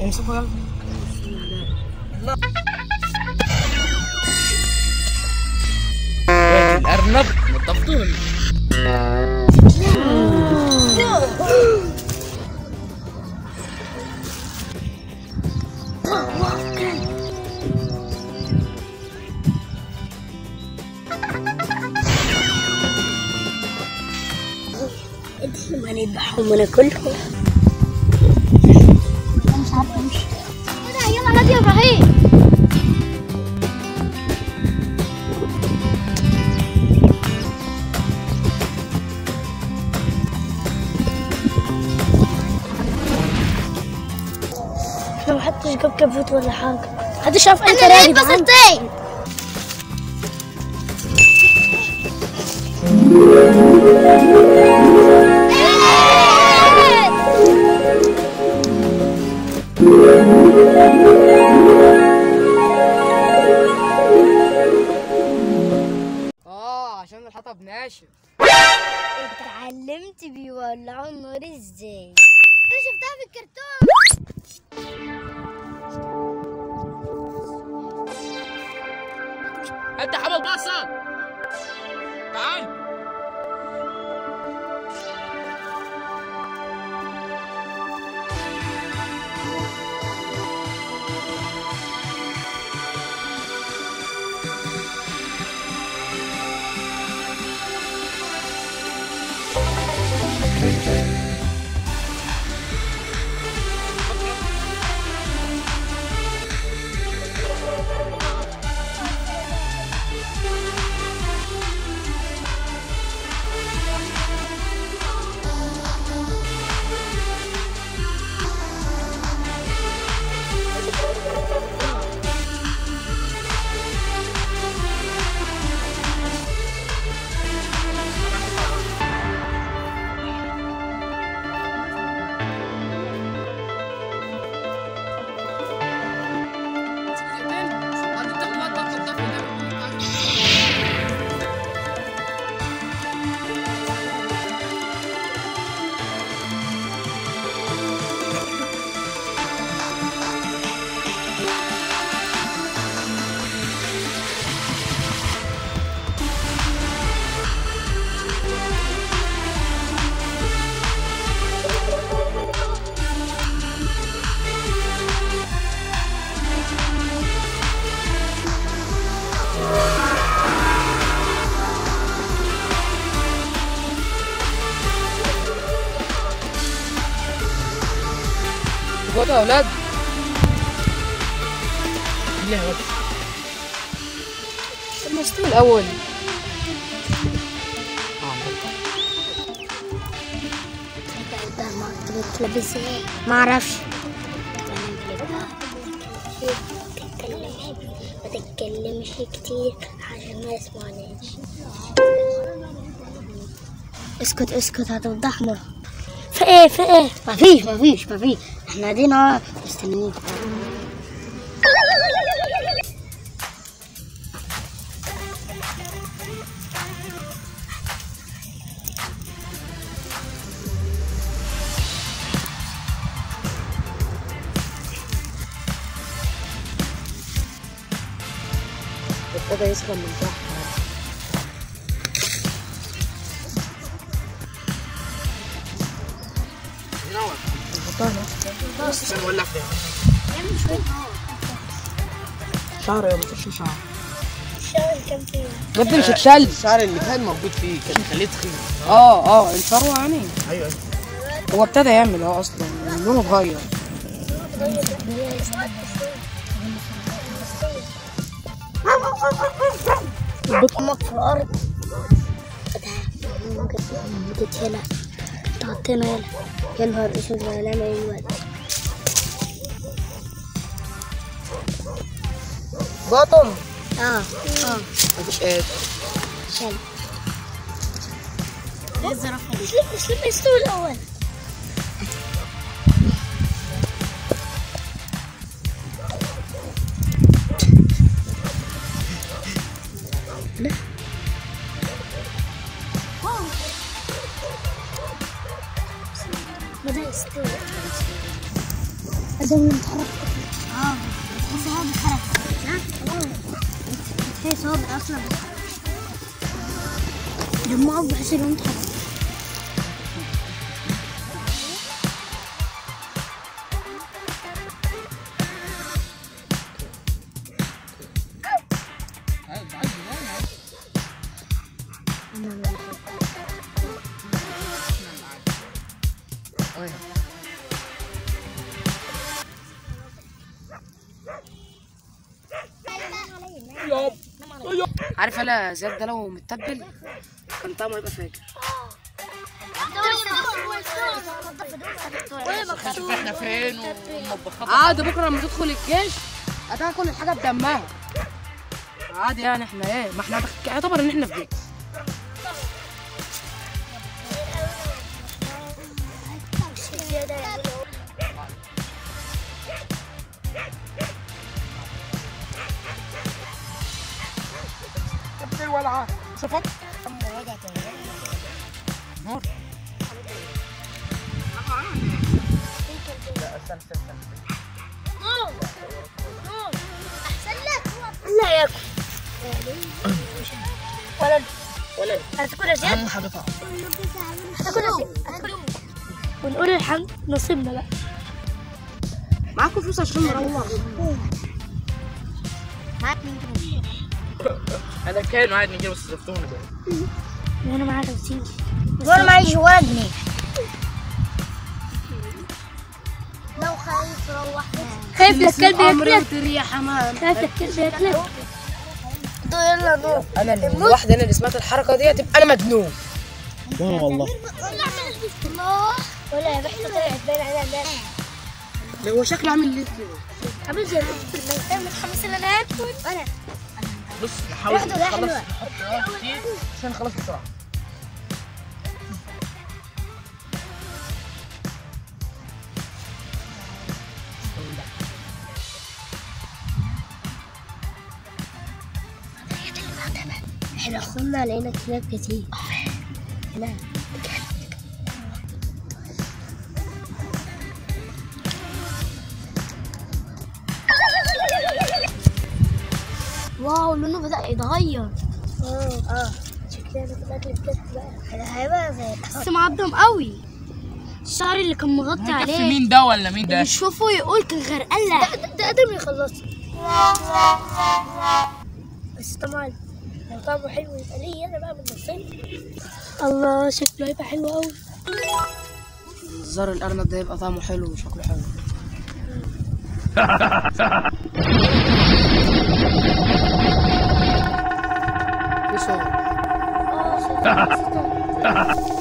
امسكوا يلا وادي الارنب نضفتوه ما نذبحهم وناكلهم مش عارفه امشي يلا نادي يا ابراهيم احنا ما حدش جاب كبوت ولا حاجه محدش شاف اي كلام يا جدعان اه عشان الحطب ناشف اتعلمت بيولعوا النار ازاي انا شفتها في الكرتون انت حمل باصة تعال خد يا اولاد ليه بس لما استوي الاول بتلبس ايه؟ ما اعرفش ما تتكلمش كتير عشان ما يسمعناش اسكت اسكت هتفضحنا في ايه في ايه مفيش مفيش مفيش احنا قاعدين اهو مستنيين ابتدى يسخن من تحت بس نولع فيها شعر يا مفيش شعر الشغل كان فين ما مش اتشل الشعر اللي كان موجود فيه كان خليه تخين اه اه الثروه يعني ايوه ايوه هو ابتدى يعمل اه اصلا لونه اتغير امك في الارض جيت هنا حطينا هنا يا نهار اسود ولا نعمل ايه دلوقتي بطل اه اه مفيش ايه شل ايه الزرافه دي؟ اسلم اسلم استوي الاول بدأ يستوي قدام المتحرك اه بس هو بيتحرك ها بتحس هو اصلا بيتحرك جمعه بحس انه متحرك عارف انا زياد ده لو متبل كان طعمه يبقى فاجر شوف احنا فين والمطبخات عادي بكره لما تدخل الجيش هتاكل الحاجه بدمها عادي يعني احنا ايه ما احنا دخ- يعتبر ان احنا في جيش الولعه شوفت لا ياكل ولد ولد هتاكل يا زياد اهم حاجه طعم هتاكل يا زياد ونقول الحمد نصيبنا بقى معاكم فلوس عشان نروح انا كان قاعد نجيب بس صرفتهم ده وانا معايا 50 وانا معيش ولا جنيه لو خايف روح خايف لك كلب ياكلك يا حمام خايف لك كلب ياكلك يلا نروح انا الواحده انا اللي سمعت الحركه دي تبقى انا مجنون وانا والله الله ولا يا بحث طلعت باين عليها ده هو شكله عامل ليه كده عامل زي الفيلم انا متحمس ان انا اكل انا بص نحاول واحدة ده نخلص حلوة. نحط كتير عشان نخلص بسرعه احنا خدنا لقينا كلاب كتير لا واو لونه بدأ يتغير اه اه شكلها الاكل بجد بقى هيبقى زي بس معضم قوي الشعر اللي كان مغطي عارف عليه مين ده ولا مين ده يشوفه يقول كان غرقان لا ده, ده قدر يخلصه بس طبعا لو طعمه حلو يبقى ليه انا بقى من نصين الله شكله هيبقى حلو قوي زار الارنب ده يبقى طعمه حلو وشكله حلو في صور اه